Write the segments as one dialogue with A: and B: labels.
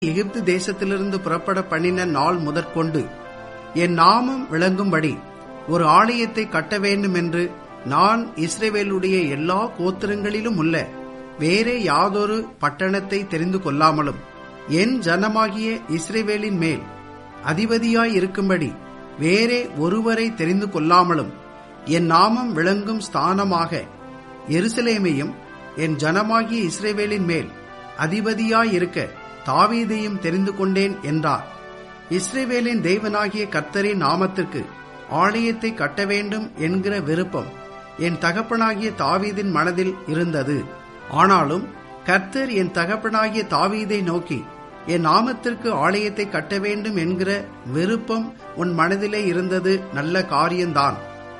A: எகிப்து தேசத்திலிருந்து புறப்பட பண்ணின நாள் முதற்கொண்டு என் நாமம் விளங்கும்படி ஒரு ஆலயத்தை கட்ட வேண்டும் என்று நான் இஸ்ரேவேலுடைய எல்லா கோத்திரங்களிலும் உள்ள வேறே யாதொரு பட்டணத்தை தெரிந்து கொள்ளாமலும் என் ஜனமாகிய இஸ்ரேவேலின் மேல் அதிபதியாய் இருக்கும்படி வேறே ஒருவரை தெரிந்து கொள்ளாமலும் என் நாமம் விளங்கும் ஸ்தானமாக எருசலேமையும் என் ஜனமாகிய இஸ்ரேவேலின் மேல் அதிபதியாயிருக்க தாவீதையும் தெரிந்து கொண்டேன் என்றார் இஸ்ரேவேலின் தேவனாகிய கர்த்தரின் நாமத்திற்கு ஆலயத்தை கட்ட வேண்டும் என்கிற விருப்பம் என் தகப்பனாகிய தாவீதின் மனதில் இருந்தது ஆனாலும் கர்த்தர் என் தகப்பனாகிய தாவீதை நோக்கி என் நாமத்திற்கு ஆலயத்தை கட்ட வேண்டும் என்கிற விருப்பம் உன் மனதிலே இருந்தது நல்ல காரியம்தான்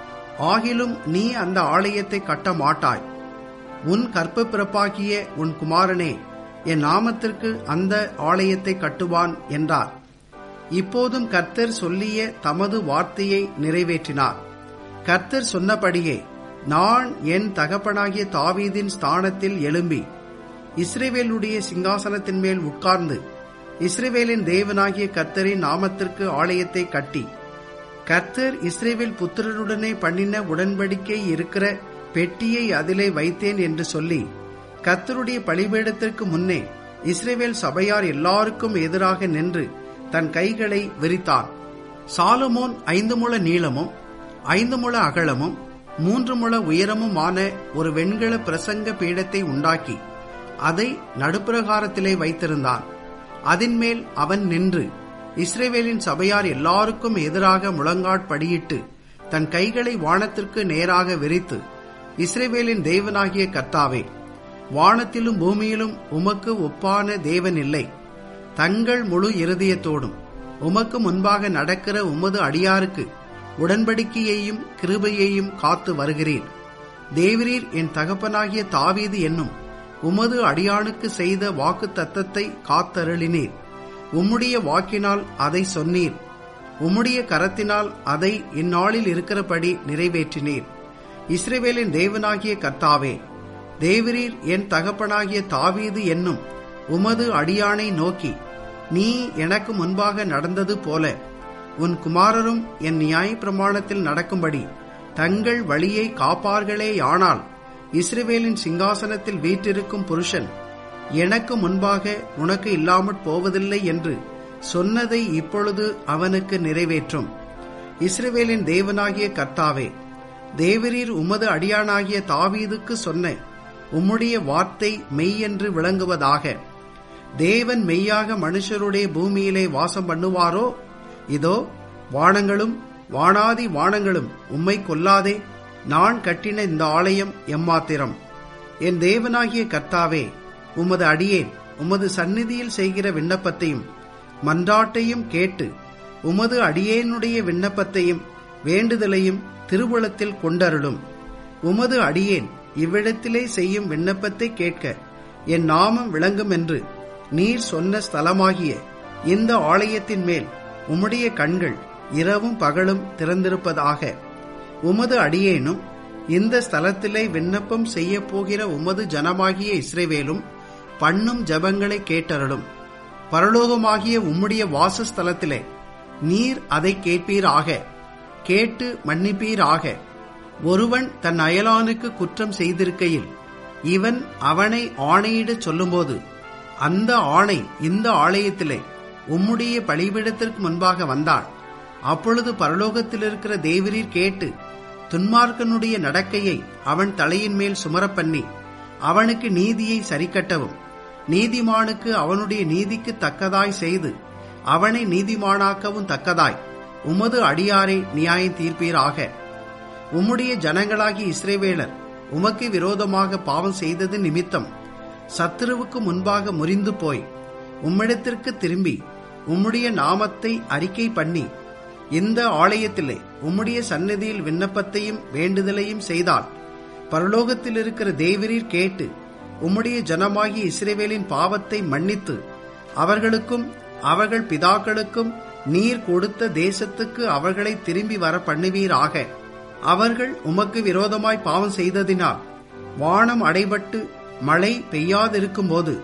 A: ஆகிலும் நீ அந்த ஆலயத்தை கட்ட மாட்டாய் உன் கற்ப பிறப்பாகிய உன் குமாரனே என் நாமத்திற்கு அந்த ஆலயத்தை கட்டுவான் என்றார் இப்போதும் கர்த்தர் சொல்லிய தமது வார்த்தையை நிறைவேற்றினார் கர்த்தர் சொன்னபடியே நான் என் தகப்பனாகிய தாவீதின் ஸ்தானத்தில் எழும்பி இஸ்ரேவேலுடைய சிங்காசனத்தின் மேல் உட்கார்ந்து இஸ்ரேவேலின் தேவனாகிய கர்த்தரின் நாமத்திற்கு ஆலயத்தை கட்டி கர்த்தர் இஸ்ரேவேல் புத்திரருடனே பண்ணின உடன்படிக்கை இருக்கிற பெட்டியை அதிலே வைத்தேன் என்று சொல்லி கர்த்தருடைய பலிபீடத்திற்கு முன்னே இஸ்ரேவேல் சபையார் எல்லாருக்கும் எதிராக நின்று தன் கைகளை விரித்தான் சாலமோன் ஐந்து முழ நீளமும் ஐந்து முழ அகலமும் மூன்று முழ உயரமுமான ஒரு வெண்கல பிரசங்க பீடத்தை உண்டாக்கி அதை நடுப்பிரகாரத்திலே வைத்திருந்தான் அதன் மேல் அவன் நின்று இஸ்ரேவேலின் சபையார் எல்லாருக்கும் எதிராக முழங்காட்படியிட்டு தன் கைகளை வானத்திற்கு நேராக விரித்து இஸ்ரேவேலின் தேவனாகிய கர்த்தாவே வானத்திலும் பூமியிலும் உமக்கு ஒப்பான தேவன் இல்லை தங்கள் முழு இருதயத்தோடும் உமக்கு முன்பாக நடக்கிற உமது அடியாருக்கு உடன்படிக்கையையும் கிருபையையும் காத்து வருகிறீர் தேவரீர் என் தகப்பனாகிய தாவீது என்னும் உமது அடியானுக்கு செய்த வாக்கு தத்தத்தை காத்தருளினீர் உம்முடைய வாக்கினால் அதை சொன்னீர் உம்முடைய கரத்தினால் அதை இந்நாளில் இருக்கிறபடி நிறைவேற்றினீர் இஸ்ரேவேலின் தேவனாகிய கர்த்தாவே தேவரீர் என் தகப்பனாகிய தாவீது என்னும் உமது அடியானை நோக்கி நீ எனக்கு முன்பாக நடந்தது போல உன் குமாரரும் என் நியாய பிரமாணத்தில் நடக்கும்படி தங்கள் வழியை காப்பார்களேயானால் இஸ்ரேவேலின் சிங்காசனத்தில் வீற்றிருக்கும் புருஷன் எனக்கு முன்பாக உனக்கு இல்லாமற் போவதில்லை என்று சொன்னதை இப்பொழுது அவனுக்கு நிறைவேற்றும் இஸ்ரேவேலின் தேவனாகிய கர்த்தாவே தேவரீர் உமது அடியானாகிய தாவீதுக்கு சொன்ன உம்முடைய வார்த்தை மெய் என்று விளங்குவதாக தேவன் மெய்யாக மனுஷருடைய பூமியிலே வாசம் பண்ணுவாரோ இதோ வானங்களும் வானாதி வானங்களும் உம்மை கொல்லாதே நான் கட்டின இந்த ஆலயம் எம்மாத்திரம் என் தேவனாகிய கர்த்தாவே உமது அடியேன் உமது சந்நிதியில் செய்கிற விண்ணப்பத்தையும் மன்றாட்டையும் கேட்டு உமது அடியேனுடைய விண்ணப்பத்தையும் வேண்டுதலையும் திருவுளத்தில் கொண்டருளும் உமது அடியேன் இவ்விடத்திலே செய்யும் விண்ணப்பத்தை கேட்க என் நாமம் விளங்கும் என்று நீர் சொன்ன ஸ்தலமாகிய இந்த ஆலயத்தின் மேல் உம்முடைய கண்கள் இரவும் பகலும் திறந்திருப்பதாக உமது அடியேனும் இந்த ஸ்தலத்திலே விண்ணப்பம் செய்ய போகிற உமது ஜனமாகிய இஸ்ரேவேலும் பண்ணும் ஜபங்களை கேட்டருளும் பரலோகமாகிய உம்முடைய வாசஸ்தலத்திலே நீர் அதை கேட்பீராக கேட்டு மன்னிப்பீராக ஒருவன் தன் அயலானுக்கு குற்றம் செய்திருக்கையில் இவன் அவனை ஆணையிடச் சொல்லும்போது அந்த ஆணை இந்த ஆலயத்திலே உம்முடைய பலிபீடத்திற்கு முன்பாக வந்தாள் அப்பொழுது பரலோகத்தில் இருக்கிற தேவரீர் கேட்டு துன்மார்க்கனுடைய நடக்கையை அவன் தலையின் மேல் சுமரப்பண்ணி அவனுக்கு நீதியை சரிக்கட்டவும் நீதிமானுக்கு அவனுடைய நீதிக்கு தக்கதாய் செய்து அவனை நீதிமானாக்கவும் தக்கதாய் உமது அடியாரை நியாயம் தீர்ப்பீராக உம்முடைய ஜனங்களாகி இஸ்ரேவேலர் உமக்கு விரோதமாக பாவம் செய்தது நிமித்தம் சத்துருவுக்கு முன்பாக முறிந்து போய் உம்மிடத்திற்கு திரும்பி உம்முடைய நாமத்தை அறிக்கை பண்ணி இந்த ஆலயத்திலே உம்முடைய சன்னதியில் விண்ணப்பத்தையும் வேண்டுதலையும் செய்தால் பரலோகத்தில் இருக்கிற தேவரீர் கேட்டு உம்முடைய ஜனமாகிய இஸ்ரேவேலின் பாவத்தை மன்னித்து அவர்களுக்கும் அவர்கள் பிதாக்களுக்கும் நீர் கொடுத்த தேசத்துக்கு அவர்களை திரும்பி வர பண்ணுவீராக அவர்கள் உமக்கு விரோதமாய் பாவம் செய்ததினால் வானம் அடைபட்டு மழை பெய்யாதிருக்கும்போது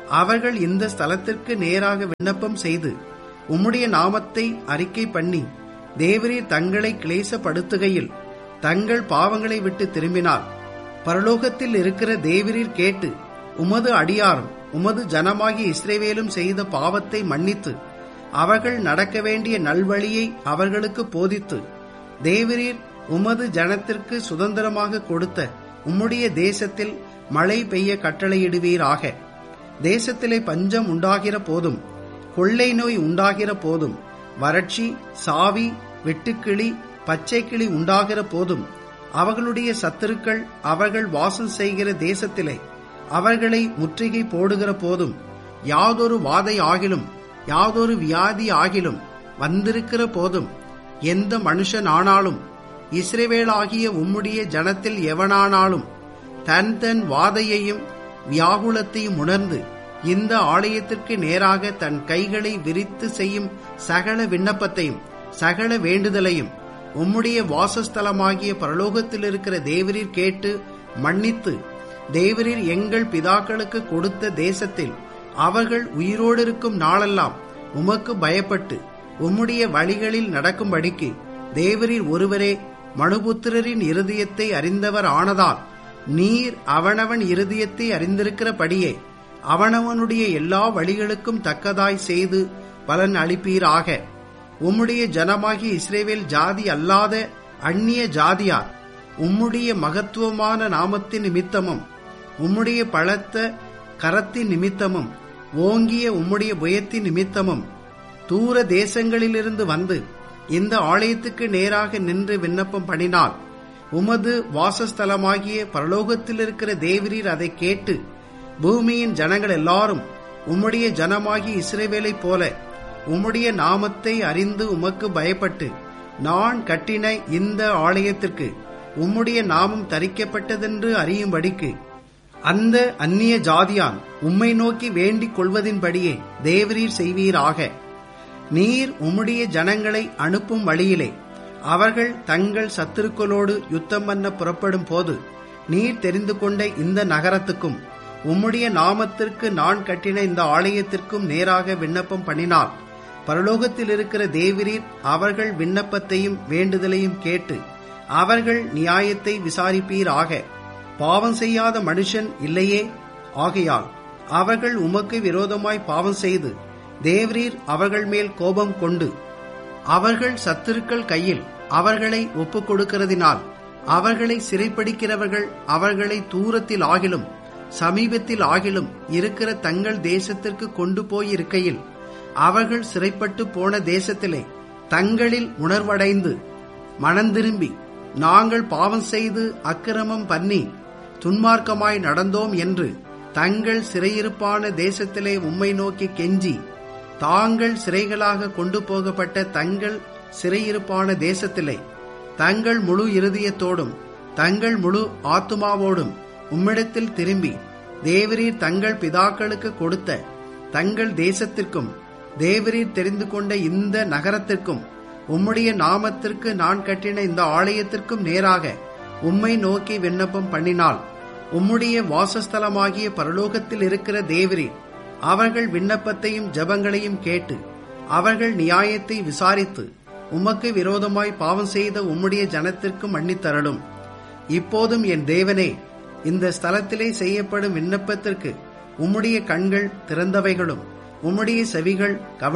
A: அவர்கள் இந்த ஸ்தலத்திற்கு நேராக விண்ணப்பம் செய்து உம்முடைய நாமத்தை அறிக்கை பண்ணி தேவரீர் தங்களை கிளேசப்படுத்துகையில் தங்கள் பாவங்களை விட்டு திரும்பினார் பரலோகத்தில் இருக்கிற தேவரீர் கேட்டு உமது அடியாரும் உமது ஜனமாகிய இஸ்ரேவேலும் செய்த பாவத்தை மன்னித்து அவர்கள் நடக்க வேண்டிய நல்வழியை அவர்களுக்கு போதித்து தேவரீர் உமது ஜனத்திற்கு சுதந்திரமாக கொடுத்த உம்முடைய தேசத்தில் மழை பெய்ய கட்டளையிடுவீராக தேசத்திலே பஞ்சம் உண்டாகிற போதும் கொள்ளை நோய் உண்டாகிற போதும் வறட்சி சாவி வெட்டுக்கிளி பச்சைக்கிளி உண்டாகிற போதும் அவர்களுடைய சத்துருக்கள் அவர்கள் வாசம் செய்கிற தேசத்திலே அவர்களை முற்றுகை போடுகிற போதும் யாதொரு வாதை ஆகிலும் யாதொரு வியாதி ஆகிலும் வந்திருக்கிற போதும் எந்த மனுஷன் ஆனாலும் இஸ்ரேவேலாகிய உம்முடைய ஜனத்தில் எவனானாலும் தன் தன் வாதையையும் வியாகுலத்தையும் உணர்ந்து இந்த ஆலயத்திற்கு நேராக தன் கைகளை விரித்து செய்யும் சகல விண்ணப்பத்தையும் சகல வேண்டுதலையும் உம்முடைய வாசஸ்தலமாகிய பரலோகத்தில் இருக்கிற தேவரீர் கேட்டு மன்னித்து தேவரீர் எங்கள் பிதாக்களுக்கு கொடுத்த தேசத்தில் அவர்கள் உயிரோடு இருக்கும் நாளெல்லாம் உமக்கு பயப்பட்டு உம்முடைய வழிகளில் நடக்கும்படிக்கு தேவரீர் ஒருவரே மனுபுத்திரரின் இருதயத்தை அறிந்தவர் ஆனதால் நீர் அவனவன் இருதயத்தை அறிந்திருக்கிறபடியே அவனவனுடைய எல்லா வழிகளுக்கும் தக்கதாய் செய்து பலன் அளிப்பீராக உம்முடைய ஜனமாகிய இஸ்ரேவேல் ஜாதி அல்லாத அந்நிய ஜாதியார் உம்முடைய மகத்துவமான நாமத்தின் நிமித்தமும் உம்முடைய பலத்த கரத்தின் நிமித்தமும் ஓங்கிய உம்முடைய புயத்தின் நிமித்தமும் தூர தேசங்களிலிருந்து வந்து இந்த ஆலயத்துக்கு நேராக நின்று விண்ணப்பம் பண்ணினார் உமது வாசஸ்தலமாகிய பரலோகத்தில் இருக்கிற தேவரீர் அதை கேட்டு பூமியின் ஜனங்கள் எல்லாரும் உம்முடைய ஜனமாகிய இஸ்ரேவேலைப் போல உம்முடைய நாமத்தை அறிந்து உமக்கு பயப்பட்டு நான் கட்டின இந்த ஆலயத்திற்கு உம்முடைய நாமம் தரிக்கப்பட்டதென்று அறியும்படிக்கு அந்த அந்நிய ஜாதியான் உம்மை நோக்கி வேண்டிக் கொள்வதின்படியே தேவரீர் செய்வீராக நீர் உம்முடைய ஜனங்களை அனுப்பும் வழியிலே அவர்கள் தங்கள் சத்துருக்களோடு யுத்தம் பண்ண புறப்படும் போது நீர் தெரிந்து கொண்ட இந்த நகரத்துக்கும் உம்முடைய நாமத்திற்கு நான் கட்டின இந்த ஆலயத்திற்கும் நேராக விண்ணப்பம் பண்ணினார் பரலோகத்தில் இருக்கிற தேவரீர் அவர்கள் விண்ணப்பத்தையும் வேண்டுதலையும் கேட்டு அவர்கள் நியாயத்தை விசாரிப்பீராக பாவம் செய்யாத மனுஷன் இல்லையே ஆகையால் அவர்கள் உமக்கு விரோதமாய் பாவம் செய்து தேவரீர் அவர்கள் மேல் கோபம் கொண்டு அவர்கள் சத்துருக்கள் கையில் அவர்களை ஒப்புக் கொடுக்கிறதினால் அவர்களை சிறைப்பிடிக்கிறவர்கள் அவர்களை தூரத்தில் ஆகிலும் சமீபத்தில் ஆகிலும் இருக்கிற தங்கள் தேசத்திற்கு கொண்டு போயிருக்கையில் அவர்கள் சிறைப்பட்டு போன தேசத்திலே தங்களில் உணர்வடைந்து மனந்திரும்பி நாங்கள் பாவம் செய்து அக்கிரமம் பண்ணி துன்மார்க்கமாய் நடந்தோம் என்று தங்கள் சிறையிருப்பான தேசத்திலே உம்மை நோக்கி கெஞ்சி தாங்கள் சிறைகளாக கொண்டு போகப்பட்ட தங்கள் சிறையிருப்பான தேசத்திலே தங்கள் முழு இருதயத்தோடும் தங்கள் முழு ஆத்துமாவோடும் உம்மிடத்தில் திரும்பி தேவரீர் தங்கள் பிதாக்களுக்கு கொடுத்த தங்கள் தேசத்திற்கும் தேவரீர் தெரிந்து கொண்ட இந்த நகரத்திற்கும் உம்முடைய நாமத்திற்கு நான் கட்டின இந்த ஆலயத்திற்கும் நேராக உம்மை நோக்கி விண்ணப்பம் பண்ணினால் உம்முடைய வாசஸ்தலமாகிய பரலோகத்தில் இருக்கிற தேவரீர் அவர்கள் விண்ணப்பத்தையும் ஜபங்களையும் கேட்டு அவர்கள் நியாயத்தை விசாரித்து உமக்கு விரோதமாய் பாவம் செய்த உம்முடைய ஜனத்திற்கு மன்னித்தரலும் இப்போதும் என் தேவனே இந்த ஸ்தலத்திலே செய்யப்படும் விண்ணப்பத்திற்கு உம்முடைய கண்கள் திறந்தவைகளும் உம்முடைய செவிகள்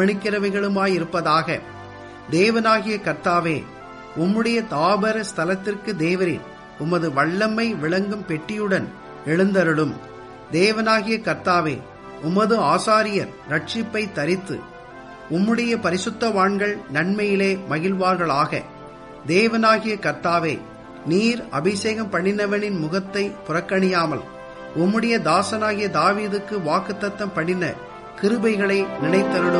A: கவனிக்கிறவைகளுமாயிருப்பதாக தேவனாகிய கர்த்தாவே உம்முடைய தாபர ஸ்தலத்திற்கு தேவரீர் உமது வல்லமை விளங்கும் பெட்டியுடன் எழுந்தருளும் தேவனாகிய கர்த்தாவே உமது ஆசாரியர் ரட்சிப்பை தரித்து உம்முடைய பரிசுத்தவான்கள் நன்மையிலே மகிழ்வார்களாக தேவனாகிய கர்த்தாவே நீர் அபிஷேகம் பண்ணினவனின் முகத்தை புறக்கணியாமல் உம்முடைய தாசனாகிய தாவீதுக்கு வாக்குத்தத்தம் பண்ணின கிருபைகளை நினைத்தருளும்